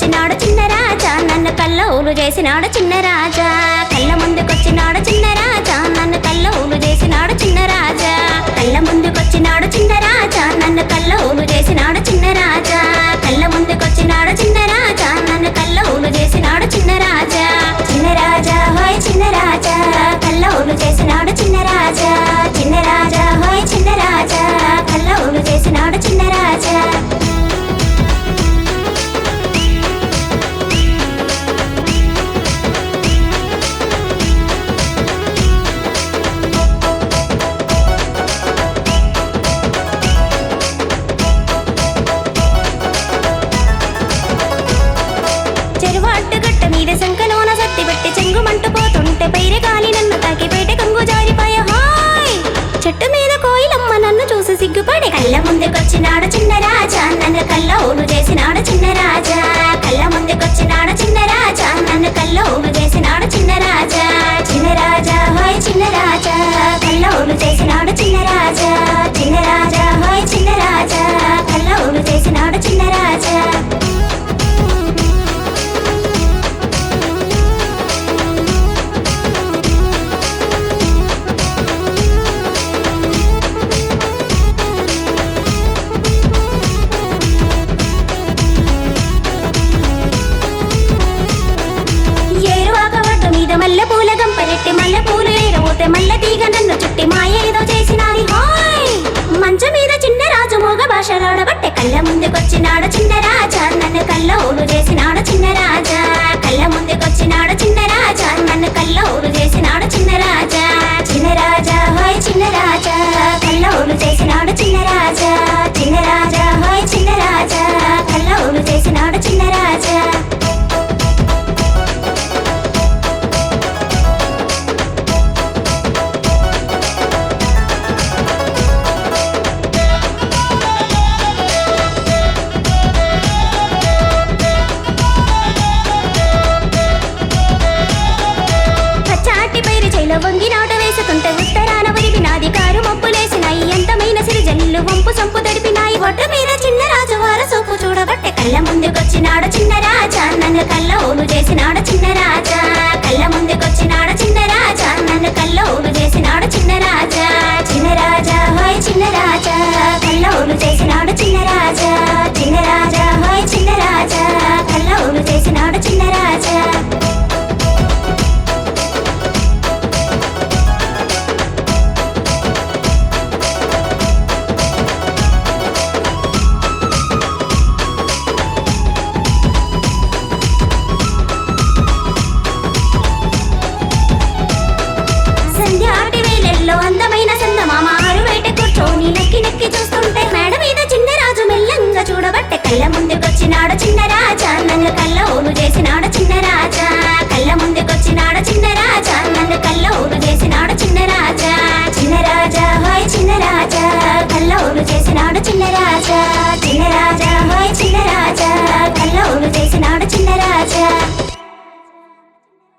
ముందుకొచ్చినాడు చిన్న రాజా నన్ను కళ్ళ ఊలు చేసినాడు చిన్న రాజా కళ్ళ ముందుకొచ్చినాడు చిన్న రాజా నన్ను కళ్ళ ఊలు చేసినాడు చిన్న రాజా కళ్ళ ముందుకొచ్చినాడు చిన్న రాజా నన్ను కళ్ళ ఊలు చేసినాడు చిన్న రాజా కళ్ళ ముందుకొచ్చినాడు చిన్న రాజా నన్ను కళ్ళ ఊలు చేసినాడు చిన్న రాజా చిన్న రాజా హోయ్ చిన్న రాజా కళ్ళ ఊలు చేసినాడు చిన్న రాజా చిన్న రాజా హోయ్ చిన్న రాజా కళ్ళ ఊలు చేసినాడు చిన్న రాజా చెరువాటు గట్ట మీద శంఖలోన సత్తి పెట్టి చెంగుమంటూ పోతుంటే పైరే గాలి నన్ను తాకి బయట కంగు జారిపోయ హాయ్ చెట్టు మీద కోయిలమ్మ నన్ను చూసి సిగ్గుపడి కళ్ళ ముందుకొచ్చినాడు చిన్న రాజా నన్ను కళ్ళ ఊలు చేసినాడు చిన్న రాజా కళ్ళ ముందుకొచ్చినాడు చిన్న రాజా నన్ను కళ్ళ ఊలు చేసినాడు చిన్న రాజా చిన్న రాజా హాయ్ చిన్న రాజా కళ్ళ ఊలు చేసినాడు చిన్న రాజా చిన్న రాజా హాయ్ చిన్న రాజా కళ్ళ ఊలు చేసినాడు చిన్న రాజా ఏరువాక వడ్డు మీద మల్లె పూల గంపరెట్టి మల్లె పూలు ఏరబోతే మల్లె తీగ నన్ను చుట్టి మాయ ఏదో చేసినాది హాయ్ మంచం మీద చిన్న రాజు మూగ భాష రాడబట్టే కళ్ళ ముందుకొచ్చినాడు చిన్న రాజా నన్ను కళ్ళ ఊలు చేసినాడు చిన్న